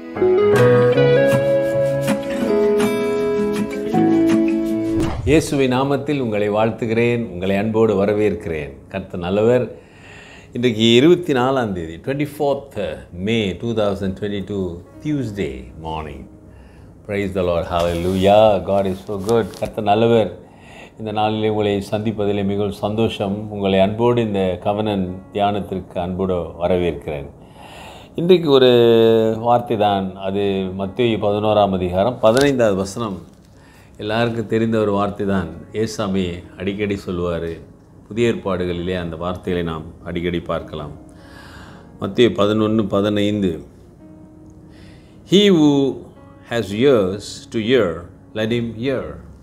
இயேசுவை நாமத்தில் உங்களை வாழ்த்துகிறேன் உங்களை அன்போடு வரவேற்கிறேன் கர்த்தர் நல்லவர் இன்றைக்கு இருபத்தி நாலாம் தேதி twenty fourth May two thousand twenty two Tuesday morning praise the lord hallelujah God is so good கர்த்தர் நல்லவர் இந்த நாளிலே உங்களை சந்திப்பதிலே மிகவும் சந்தோஷம் உங்களை அன்போடு இந்த கவனன் தியானத்திற்கு அன்போடு வரவேற்கிறேன் இன்றைக்கு ஒரு வார்த்தை தான் அது மத்திய பதினோராம் அதிகாரம் பதினைந்தாவது வசனம் எல்லாருக்கும் தெரிந்த ஒரு வார்த்தை தான் ஏசாமி அடிக்கடி சொல்லுவார் புதிய ஏற்பாடுகளிலே அந்த வார்த்தைகளை நாம் அடிக்கடி பார்க்கலாம் மத்திய பதினொன்று பதினைந்து he who has ears to hear let him hear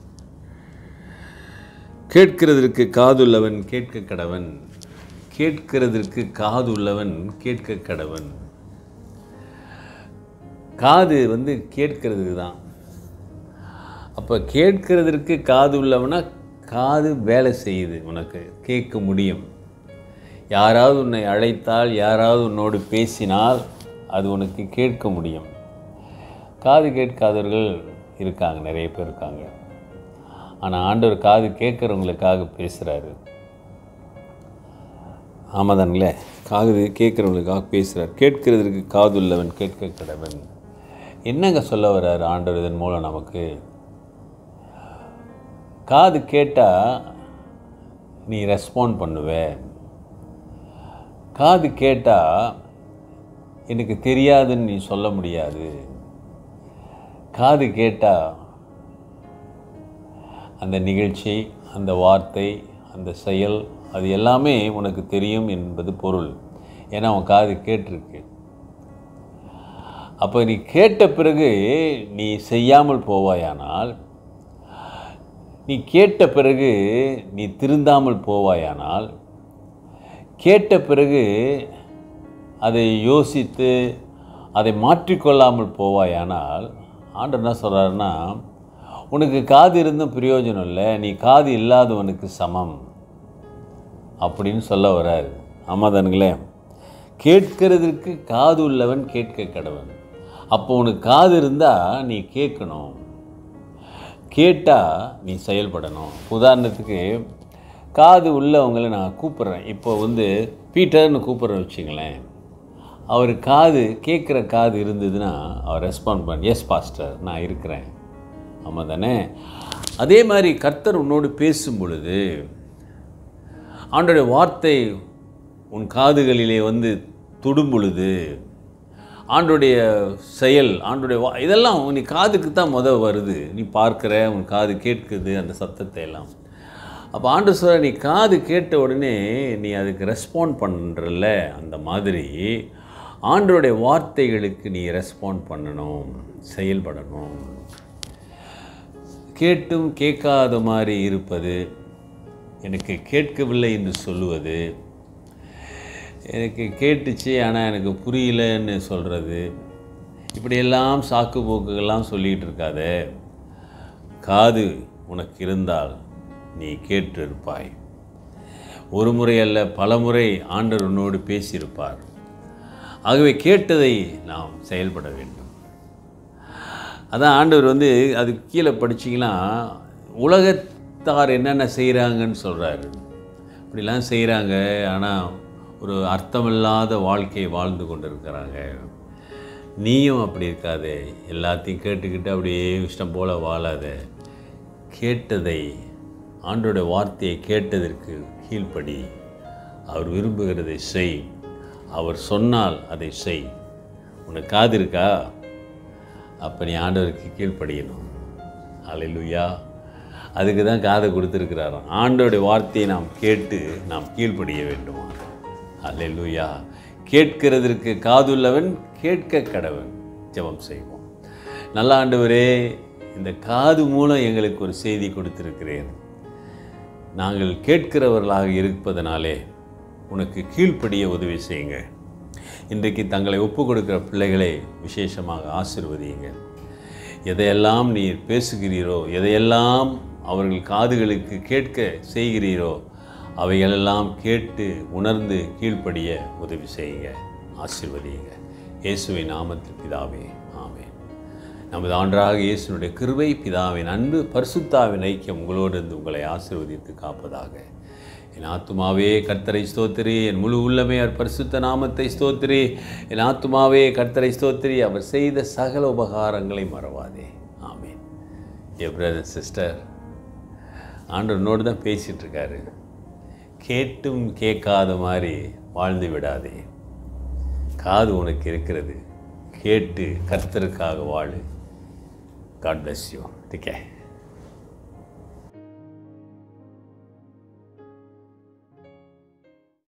கேட்கிறதற்கு காதுள்ளவன் கேட்க கடவன் கேட்கிறதற்கு காதுள்ளவன் கேட்க கடவன் காது வந்து கேட்கிறதுக்கு தான் அப்போ கேட்கிறதற்கு காது உள்ளவனா காது வேலை செய்யுது உனக்கு கேட்க முடியும் யாராவது உன்னை அழைத்தால் யாராவது உன்னோடு பேசினால் அது உனக்கு கேட்க முடியும் காது கேட்காதவர்கள் இருக்காங்க நிறைய பேர் இருக்காங்க ஆனால் ஆண்டவர் காது கேட்குறவங்களுக்காக பேசுகிறாரு ஆமாதானுங்களே காது கேட்குறவங்களுக்காக பேசுகிறார் கேட்கிறதற்கு காது உள்ளவன் கேட்க கடவன் என்னங்க சொல்ல வர்றாரு ஆண்டவர் இதன் மூலம் நமக்கு காது கேட்டால் நீ ரெஸ்பாண்ட் பண்ணுவ காது கேட்டால் எனக்கு தெரியாதுன்னு நீ சொல்ல முடியாது காது கேட்டால் அந்த நிகழ்ச்சி அந்த வார்த்தை அந்த செயல் அது எல்லாமே உனக்கு தெரியும் என்பது பொருள் ஏன்னா உன் காது கேட்டிருக்கு அப்போ நீ கேட்ட பிறகு நீ செய்யாமல் போவாயானால் நீ கேட்ட பிறகு நீ திருந்தாமல் போவாயானால் கேட்ட பிறகு அதை யோசித்து அதை மாற்றிக்கொள்ளாமல் போவாயானால் ஆண்டர் என்ன சொல்கிறாருன்னா உனக்கு காது இருந்தும் பிரயோஜனம் இல்லை நீ காது இல்லாதவனுக்கு சமம் அப்படின்னு சொல்ல வராரு ஆமாதானுங்களே கேட்கிறதுக்கு காது உள்ளவன் கேட்க கடவன் அப்போ உனக்கு காது இருந்தால் நீ கேட்கணும் கேட்டால் நீ செயல்படணும் உதாரணத்துக்கு காது உள்ளவங்களை நான் கூப்பிட்றேன் இப்போ வந்து பீட்டர்னு கூப்பிட்றேன் வச்சுங்களேன் அவர் காது கேட்குற காது இருந்ததுன்னா அவர் ரெஸ்பாண்ட் பண்ண எஸ் பாஸ்டர் நான் இருக்கிறேன் ஆமாம் தானே அதே மாதிரி கர்த்தர் உன்னோடு பேசும் பொழுது ஆண்டோடைய வார்த்தை உன் காதுகளிலே வந்து தொடும் பொழுது ஆண்டுடைய செயல் ஆண்டுடைய வா இதெல்லாம் நீ காதுக்கு தான் முத வருது நீ பார்க்குற உன் காது கேட்குது அந்த சத்தத்தை எல்லாம் அப்போ ஆண்டு சொல்ற நீ காது கேட்ட உடனே நீ அதுக்கு ரெஸ்பாண்ட் பண்ணுறல அந்த மாதிரி ஆண்டோடைய வார்த்தைகளுக்கு நீ ரெஸ்பாண்ட் பண்ணணும் செயல்படணும் கேட்டும் கேட்காத மாதிரி இருப்பது எனக்கு கேட்கவில்லை என்று சொல்லுவது எனக்கு கேட்டுச்சு ஆனால் எனக்கு புரியலன்னு சொல்கிறது இப்படியெல்லாம் சாக்கு போக்குகள்லாம் சொல்லிகிட்டு இருக்காத காது உனக்கு இருந்தால் நீ கேட்டு இருப்பாய் ஒரு முறை அல்ல பல முறை ஆண்டர் உன்னோடு பேசியிருப்பார் ஆகவே கேட்டதை நாம் செயல்பட வேண்டும் அதான் ஆண்டவர் வந்து அது கீழே படிச்சிங்கன்னா உலகத்தார் என்னென்ன செய்கிறாங்கன்னு சொல்கிறாரு இப்படிலாம் செய்கிறாங்க ஆனால் ஒரு அர்த்தமில்லாத வாழ்க்கையை வாழ்ந்து கொண்டு இருக்கிறாங்க நீயும் அப்படி இருக்காதே எல்லாத்தையும் கேட்டுக்கிட்டு அப்படியே இஷ்டம் போல் வாழாத கேட்டதை ஆண்டோட வார்த்தையை கேட்டதற்கு கீழ்ப்படி அவர் விரும்புகிறதை செய் அவர் சொன்னால் அதை செய் உனக்கு காது இருக்கா அப்போ நீ ஆண்டவருக்கு கீழ்ப்படியணும் அலையிலுயா அதுக்கு தான் காதை கொடுத்துருக்கிறாராம் ஆண்டோடைய வார்த்தையை நாம் கேட்டு நாம் கீழ்ப்படிய வேண்டுமா அல்லேலூயா கேட்கிறதற்கு காதுள்ளவன் கேட்க கடவன் ஜெபம் செய்வோம் நல்ல ஆண்டவரே இந்த காது மூலம் எங்களுக்கு ஒரு செய்தி கொடுத்திருக்கிறேன் நாங்கள் கேட்கிறவர்களாக இருப்பதனாலே உனக்கு கீழ்ப்படிய உதவி செய்யுங்க இன்றைக்கு தங்களை ஒப்பு கொடுக்கிற பிள்ளைகளை விசேஷமாக ஆசிர்வதியுங்க எதையெல்லாம் நீர் பேசுகிறீரோ எதையெல்லாம் அவர்கள் காதுகளுக்கு கேட்க செய்கிறீரோ அவைகளெல்லாம் கேட்டு உணர்ந்து கீழ்ப்படிய உதவி செய்யுங்க ஆசிர்வதியுங்க இயேசுவின் நாமத்தில் பிதாவே ஆமென் நமது ஆண்டராக இயேசுனுடைய கிருபை பிதாவின் அன்பு பரிசுத்தாவின் ஐக்கியம் உங்களோடு இருந்து உங்களை ஆசீர்வதித்து காப்பதாக என் ஆத்துமாவே கர்த்தரை ஸ்தோத்திரி என் முழு உள்ளமே அவர் பரிசுத்த நாமத்தை ஸ்தோத்திரி என் ஆத்துமாவே கர்த்தரை ஸ்தோத்திரி அவர் செய்த சகல உபகாரங்களை மறவாதே ஆமென் ஏ பிரதர் சிஸ்டர் ஆண்டவனோடு தான் பேசிகிட்டு இருக்காரு கேட்டும் கேட்காத மாதிரி வாழ்ந்து விடாதே காது உனக்கு இருக்கிறது கேட்டு கர்த்தருக்காக வாழு காட் bless யூ டிக்கே